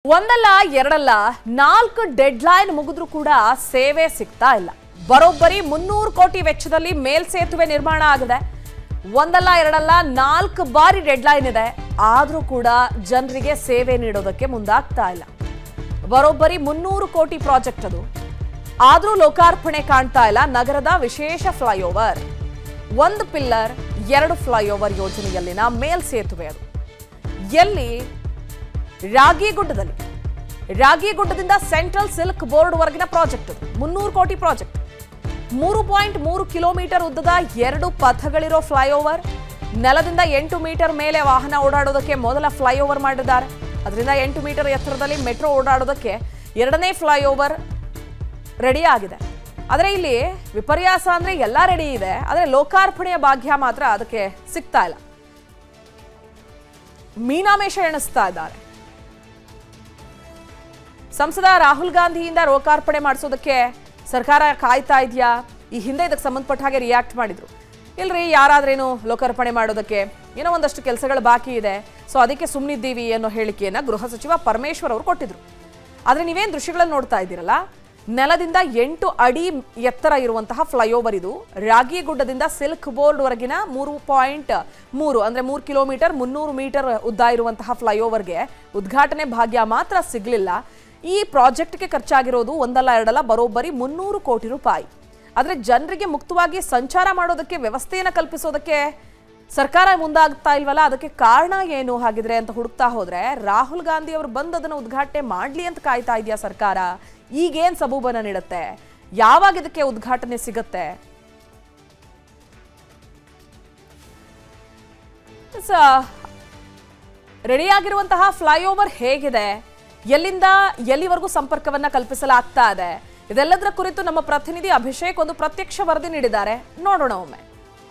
ಒಂದಲ್ಲ ಎರಡಲ್ಲ ನಾಲ್ಕು ಡೆಡ್ಲೈನ್ ಮುಗಿದ್ರೂ ಕೂಡ ಸೇವೆ ಸಿಗ್ತಾ ಇಲ್ಲ ಬರೋಬ್ಬರಿ ಮುನ್ನೂರು ಕೋಟಿ ವೆಚ್ಚದಲ್ಲಿ ಮೇಲ್ಸೇತುವೆ ನಿರ್ಮಾಣ ಆಗಿದೆ ಒಂದಲ್ಲ ಎರಡಲ್ಲ ನಾಲ್ಕು ಬಾರಿ ಡೆಡ್ಲೈನ್ ಇದೆ ಆದ್ರೂ ಕೂಡ ಜನರಿಗೆ ಸೇವೆ ನೀಡೋದಕ್ಕೆ ಮುಂದಾಗ್ತಾ ಇಲ್ಲ ಬರೋಬ್ಬರಿ ಮುನ್ನೂರು ಕೋಟಿ ಪ್ರಾಜೆಕ್ಟ್ ಅದು ಆದ್ರೂ ಲೋಕಾರ್ಪಣೆ ಕಾಣ್ತಾ ಇಲ್ಲ ನಗರದ ವಿಶೇಷ ಫ್ಲೈಓವರ್ ಒಂದು ಪಿಲ್ಲರ್ ಎರಡು ಫ್ಲೈಓವರ್ ಯೋಜನೆಯಲ್ಲಿನ ಮೇಲ್ಸೇತುವೆ ಅದು ಎಲ್ಲಿ ರಾಗಿಗುಡ್ಡದಲ್ಲಿ ರಾಗಿಗುಡ್ಡದಿಂದ ಸೆಂಟ್ರಲ್ ಸಿಲ್ಕ್ ಬೋರ್ಡ್ ವರೆಗಿನ ಪ್ರಾಜೆಕ್ಟ್ ಅದು ಮುನ್ನೂರು ಕೋಟಿ ಪ್ರಾಜೆಕ್ಟ್ ಮೂರು ಪಾಯಿಂಟ್ ಮೂರು ಕಿಲೋಮೀಟರ್ ಉದ್ದದ ಎರಡು ಪಥಗಳಿರೋ ಫ್ಲೈಓವರ್ ನೆಲದಿಂದ ಎಂಟು ಮೀಟರ್ ಮೇಲೆ ವಾಹನ ಓಡಾಡೋದಕ್ಕೆ ಮೊದಲ ಫ್ಲೈಓವರ್ ಮಾಡಿದ್ದಾರೆ ಅದರಿಂದ ಎಂಟು ಮೀಟರ್ ಎತ್ತರದಲ್ಲಿ ಮೆಟ್ರೋ ಓಡಾಡೋದಕ್ಕೆ ಎರಡನೇ ಫ್ಲೈಓವರ್ ರೆಡಿ ಆಗಿದೆ ಆದರೆ ಇಲ್ಲಿ ವಿಪರ್ಯಾಸ ಅಂದ್ರೆ ಎಲ್ಲ ರೆಡಿ ಇದೆ ಆದರೆ ಲೋಕಾರ್ಪಣೆಯ ಭಾಗ್ಯ ಮಾತ್ರ ಅದಕ್ಕೆ ಸಿಗ್ತಾ ಇಲ್ಲ ಮೀನಾಮೇಷ ಎಣಿಸ್ತಾ ಇದ್ದಾರೆ ಸಂಸದ ರಾಹುಲ್ ಗಾಂಧಿಯಿಂದ ಲೋಕಾರ್ಪಣೆ ಮಾಡಿಸೋದಕ್ಕೆ ಸರ್ಕಾರ ಕಾಯ್ತಾ ಇದೆಯಾ ಈ ಹಿಂದೆ ಇದಕ್ಕೆ ಸಂಬಂಧಪಟ್ಟ ಹಾಗೆ ರಿಯಾಕ್ಟ್ ಮಾಡಿದ್ರು ಇಲ್ರಿ ಯಾರಾದ್ರೇನು ಲೋಕಾರ್ಪಣೆ ಮಾಡೋದಕ್ಕೆ ಏನೋ ಒಂದಷ್ಟು ಕೆಲಸಗಳು ಬಾಕಿ ಇದೆ ಸೊ ಅದಕ್ಕೆ ಸುಮ್ಮನಿದ್ದೀವಿ ಅನ್ನೋ ಹೇಳಿಕೆಯನ್ನ ಗೃಹ ಸಚಿವ ಪರಮೇಶ್ವರ್ ಅವರು ಕೊಟ್ಟಿದ್ರು ಆದ್ರೆ ನೀವೇನು ದೃಶ್ಯಗಳಲ್ಲಿ ನೋಡ್ತಾ ಇದ್ದೀರಲ್ಲ ನೆಲದಿಂದ ಎಂಟು ಅಡಿ ಎತ್ತರ ಇರುವಂತಹ ಫ್ಲೈಓವರ್ ಇದು ರಾಗಿಗುಡ್ಡದಿಂದ ಸಿಲ್ಕ್ ಬೋರ್ಡ್ ವರೆಗಿನ ಮೂರು ಪಾಯಿಂಟ್ ಮೂರು ಅಂದ್ರೆ ಮೂರು ಕಿಲೋಮೀಟರ್ ಮುನ್ನೂರು ಮೀಟರ್ ಉದ್ದ ಇರುವಂತಹ ಫ್ಲೈಓವರ್ಗೆ ಉದ್ಘಾಟನೆ ಭಾಗ್ಯ ಮಾತ್ರ ಸಿಗ್ಲಿಲ್ಲ ಈ ಪ್ರಾಜೆಕ್ಟ್ಗೆ ಖರ್ಚಾಗಿರೋದು ಒಂದಲ್ಲ ಎರಡಲ್ಲ ಬರೋಬ್ಬರಿ ಮುನ್ನೂರು ಕೋಟಿ ರೂಪಾಯಿ ಆದ್ರೆ ಜನರಿಗೆ ಮುಕ್ತವಾಗಿ ಸಂಚಾರ ಮಾಡೋದಕ್ಕೆ ವ್ಯವಸ್ಥೆಯನ್ನು ಕಲ್ಪಿಸೋದಕ್ಕೆ ಸರ್ಕಾರ ಮುಂದಾಗ್ತಾ ಇಲ್ವಲ್ಲ ಅದಕ್ಕೆ ಕಾರಣ ಏನು ಹಾಗಿದ್ರೆ ಅಂತ ಹುಡುಕ್ತಾ ಹೋದ್ರೆ ರಾಹುಲ್ ಗಾಂಧಿ ಅವರು ಬಂದು ಅದನ್ನ ಉದ್ಘಾಟನೆ ಮಾಡ್ಲಿ ಅಂತ ಕಾಯ್ತಾ ಇದೆಯಾ ಸರ್ಕಾರ ಈಗೇನ್ ಸಬೂಬನ ನೀಡುತ್ತೆ ಯಾವಾಗ ಇದಕ್ಕೆ ಉದ್ಘಾಟನೆ ಸಿಗತ್ತೆ ರೆಡಿಯಾಗಿರುವಂತಹ ಫ್ಲೈಓವರ್ ಹೇಗಿದೆ ಎಲ್ಲಿಂದ ಎಲ್ಲಿವರೆಗೂ ಸಂಪರ್ಕವನ್ನ ಕಲ್ಪಿಸಲಾಗ್ತಾ ಇದೆ ಇದೆಲ್ಲದರ ಕುರಿತು ನಮ್ಮ ಪ್ರತಿನಿಧಿ ಅಭಿಷೇಕ್ ಒಂದು ಪ್ರತ್ಯಕ್ಷ ವರದಿ ನೀಡಿದ್ದಾರೆ ನೋಡೋಣ ಒಮ್ಮೆ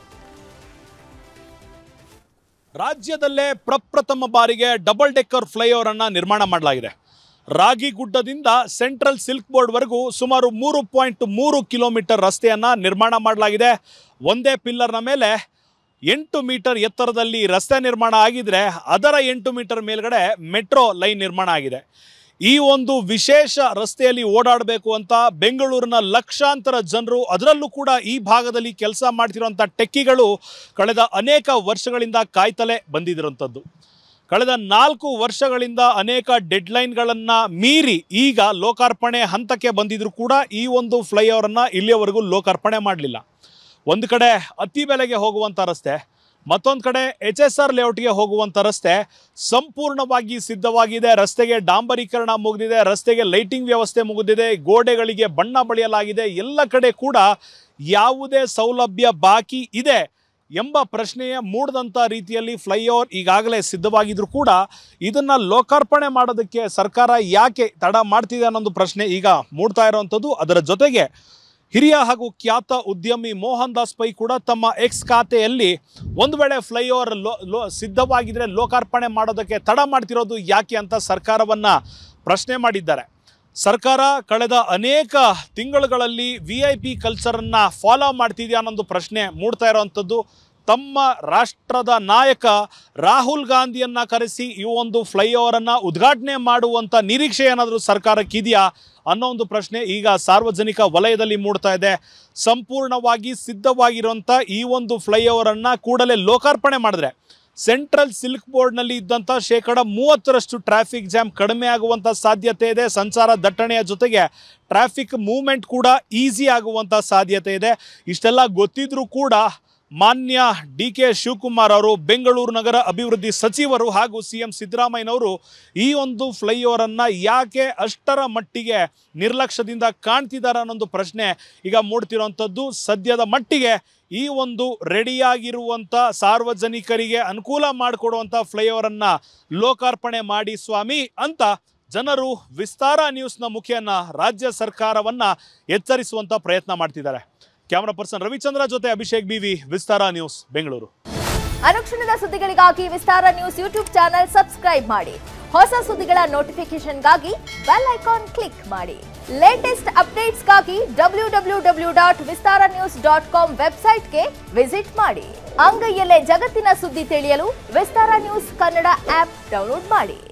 ರಾಜ್ಯದಲ್ಲೇ ಪ್ರಪ್ರಥಮ ಬಾರಿಗೆ ಡಬಲ್ ಡೆಕ್ಕರ್ ಫ್ಲೈಓವರ್ ಅನ್ನ ನಿರ್ಮಾಣ ಮಾಡಲಾಗಿದೆ ರಾಗಿಗುಡ್ಡದಿಂದ ಸೆಂಟ್ರಲ್ ಸಿಲ್ಕ್ ಬೋರ್ಡ್ವರೆಗೂ ಸುಮಾರು ಮೂರು ಪಾಯಿಂಟ್ ಮೂರು ಕಿಲೋಮೀಟರ್ ರಸ್ತೆಯನ್ನ ನಿರ್ಮಾಣ ಮಾಡಲಾಗಿದೆ ಒಂದೇ ಪಿಲ್ಲರ್ನ ಮೇಲೆ ಎಂಟು ಮೀಟರ್ ಎತ್ತರದಲ್ಲಿ ರಸ್ತೆ ನಿರ್ಮಾಣ ಆಗಿದ್ರೆ ಅದರ ಎಂಟು ಮೀಟರ್ ಮೇಲ್ಗಡೆ ಮೆಟ್ರೋ ಲೈನ್ ನಿರ್ಮಾಣ ಆಗಿದೆ ಈ ಒಂದು ವಿಶೇಷ ರಸ್ತೆಯಲ್ಲಿ ಓಡಾಡಬೇಕು ಅಂತ ಬೆಂಗಳೂರಿನ ಲಕ್ಷಾಂತರ ಜನರು ಅದರಲ್ಲೂ ಕೂಡ ಈ ಭಾಗದಲ್ಲಿ ಕೆಲಸ ಮಾಡ್ತಿರುವಂಥ ಟೆಕ್ಕಿಗಳು ಕಳೆದ ಅನೇಕ ವರ್ಷಗಳಿಂದ ಕಾಯ್ತಲೇ ಬಂದಿದ್ದಿರುವಂಥದ್ದು ಕಳೆದ ನಾಲ್ಕು ವರ್ಷಗಳಿಂದ ಅನೇಕ ಡೆಡ್ಲೈನ್ಗಳನ್ನು ಮೀರಿ ಈಗ ಲೋಕಾರ್ಪಣೆ ಹಂತಕ್ಕೆ ಬಂದಿದ್ರು ಕೂಡ ಈ ಒಂದು ಫ್ಲೈಓವರನ್ನು ಇಲ್ಲಿಯವರೆಗೂ ಲೋಕಾರ್ಪಣೆ ಮಾಡಲಿಲ್ಲ ಒಂದು ಕಡೆ ಅತಿ ಬೆಲೆಗೆ ಹೋಗುವಂಥ ರಸ್ತೆ ಮತ್ತೊಂದು ಕಡೆ ಎಚ್ ಎಸ್ ಆರ್ ಲೇಔಟ್ಗೆ ಹೋಗುವಂಥ ರಸ್ತೆ ಸಂಪೂರ್ಣವಾಗಿ ಸಿದ್ಧವಾಗಿದೆ ರಸ್ತೆಗೆ ಡಾಂಬರೀಕರಣ ಮುಗಿದಿದೆ ರಸ್ತೆಗೆ ಲೈಟಿಂಗ್ ವ್ಯವಸ್ಥೆ ಮುಗಿದಿದೆ ಗೋಡೆಗಳಿಗೆ ಬಣ್ಣ ಬಳಿಯಲಾಗಿದೆ ಎಲ್ಲ ಕಡೆ ಕೂಡ ಯಾವುದೇ ಸೌಲಭ್ಯ ಬಾಕಿ ಇದೆ ಎಂಬ ಪ್ರಶ್ನೆಯ ಮೂಡದಂಥ ರೀತಿಯಲ್ಲಿ ಫ್ಲೈಓವರ್ ಈಗಾಗಲೇ ಸಿದ್ಧವಾಗಿದ್ರು ಕೂಡ ಇದನ್ನು ಲೋಕಾರ್ಪಣೆ ಮಾಡೋದಕ್ಕೆ ಸರ್ಕಾರ ಯಾಕೆ ತಡ ಮಾಡ್ತಿದೆ ಅನ್ನೋದು ಪ್ರಶ್ನೆ ಈಗ ಮೂಡ್ತಾ ಇರುವಂಥದ್ದು ಅದರ ಜೊತೆಗೆ ಹಿರಿಯ ಹಾಗೂ ಖ್ಯಾತ ಉದ್ಯಮಿ ಮೋಹನ್ ದಾಸ್ ಪೈ ಕೂಡ ತಮ್ಮ ಎಕ್ಸ್ ಖಾತೆಯಲ್ಲಿ ಒಂದು ವೇಳೆ ಫ್ಲೈಓವರ್ ಲೋ ಲೋ ಸಿದ್ಧವಾಗಿದ್ರೆ ಲೋಕಾರ್ಪಣೆ ಮಾಡೋದಕ್ಕೆ ತಡ ಮಾಡ್ತಿರೋದು ಯಾಕೆ ಅಂತ ಸರ್ಕಾರವನ್ನು ಪ್ರಶ್ನೆ ಮಾಡಿದ್ದಾರೆ ಸರ್ಕಾರ ಕಳೆದ ಅನೇಕ ತಿಂಗಳುಗಳಲ್ಲಿ ವಿ ಐ ಪಿ ಕಲ್ಚರನ್ನು ಫಾಲೋ ಮಾಡ್ತಿದೆಯಾ ಅನ್ನೋದು ಪ್ರಶ್ನೆ ಮೂಡ್ತಾ ಇರೋವಂಥದ್ದು ತಮ್ಮ ರಾಷ್ಟ್ರದ ನಾಯಕ ರಾಹುಲ್ ಗಾಂಧಿಯನ್ನ ಕರೆಸಿ ಈ ಒಂದು ಫ್ಲೈಓವರನ್ನು ಉದ್ಘಾಟನೆ ಮಾಡುವಂಥ ನಿರೀಕ್ಷೆ ಏನಾದರೂ ಸರ್ಕಾರಕ್ಕಿದೆಯಾ ಅನ್ನೋ ಒಂದು ಪ್ರಶ್ನೆ ಈಗ ಸಾರ್ವಜನಿಕ ವಲಯದಲ್ಲಿ ಮೂಡ್ತಾ ಇದೆ ಸಂಪೂರ್ಣವಾಗಿ ಸಿದ್ಧವಾಗಿರುವಂಥ ಈ ಒಂದು ಫ್ಲೈಓವರನ್ನು ಕೂಡಲೇ ಲೋಕಾರ್ಪಣೆ ಮಾಡಿದ್ರೆ ಸೆಂಟ್ರಲ್ ಸಿಲ್ಕ್ ಬೋರ್ಡ್ನಲ್ಲಿ ಇದ್ದಂಥ ಶೇಕಡ ಮೂವತ್ತರಷ್ಟು ಟ್ರಾಫಿಕ್ ಜಾಮ್ ಕಡಿಮೆ ಆಗುವಂಥ ಸಾಧ್ಯತೆ ಇದೆ ಸಂಚಾರ ದಟ್ಟಣೆಯ ಜೊತೆಗೆ ಟ್ರಾಫಿಕ್ ಮೂವ್ಮೆಂಟ್ ಕೂಡ ಈಸಿ ಆಗುವಂಥ ಸಾಧ್ಯತೆ ಇದೆ ಇಷ್ಟೆಲ್ಲ ಗೊತ್ತಿದ್ರೂ ಕೂಡ ಮಾನ್ಯ ಡಿ ಕೆ ಶಿವಕುಮಾರ್ ಅವರು ಬೆಂಗಳೂರು ನಗರ ಅಭಿವೃದ್ಧಿ ಸಚಿವರು ಹಾಗೂ ಸಿ ಎಂ ಸಿದ್ದರಾಮಯ್ಯನವರು ಈ ಒಂದು ಫ್ಲೈಓವರನ್ನು ಯಾಕೆ ಅಷ್ಟರ ಮಟ್ಟಿಗೆ ನಿರ್ಲಕ್ಷ್ಯದಿಂದ ಕಾಣ್ತಿದ್ದಾರೆ ಅನ್ನೊಂದು ಪ್ರಶ್ನೆ ಈಗ ಮೂಡ್ತಿರೋವಂಥದ್ದು ಸದ್ಯದ ಮಟ್ಟಿಗೆ ಈ ಒಂದು ರೆಡಿಯಾಗಿರುವಂಥ ಸಾರ್ವಜನಿಕರಿಗೆ ಅನುಕೂಲ ಮಾಡಿಕೊಡುವಂಥ ಫ್ಲೈಓವರನ್ನು ಲೋಕಾರ್ಪಣೆ ಮಾಡಿ ಸ್ವಾಮಿ ಅಂತ ಜನರು ವಿಸ್ತಾರ ನ್ಯೂಸ್ನ ಮುಖೇನ ರಾಜ್ಯ ಸರ್ಕಾರವನ್ನು ಎಚ್ಚರಿಸುವಂಥ ಪ್ರಯತ್ನ ಮಾಡ್ತಿದ್ದಾರೆ ಕ್ಯಾಮರಾ ಪರ್ಸನ್ ರವಿಚಂದ್ರ ಜೊತೆ ಅಭಿಷೇಕ್ ಬಿವಿ ವಿಸ್ತಾರ ನ್ಯೂಸ್ ಬೆಂಗಳೂರು ಅನುಕ್ಷಣದ ಸುದ್ದಿಗಳಿಗಾಗಿ Vistara news YouTube channel subscribe ಮಾಡಿ ಹೊಸ ಸುದ್ದಿಗಳ ನೋಟಿಫಿಕೇಶನ್ಗಾಗಿ ಬೆಲ್ ಐಕಾನ್ ಕ್ಲಿಕ್ ಮಾಡಿ ಲೇಟೆಸ್ಟ್ ಅಪ್ಡೇಟ್ಸ್ಗಾಗಿ W W W dot Vistara news dot com ವೆಬ್ಸೈಟ್ಗೆ ವಿಸಿಟ್ ಮಾಡಿ ಅಂಗೈಯಲ್ಲೇ ಜಗತ್ತಿನ ಸುದ್ದಿ ತಿಳಿಯಲು Vistara news Kannada app download ಮಾಡಿ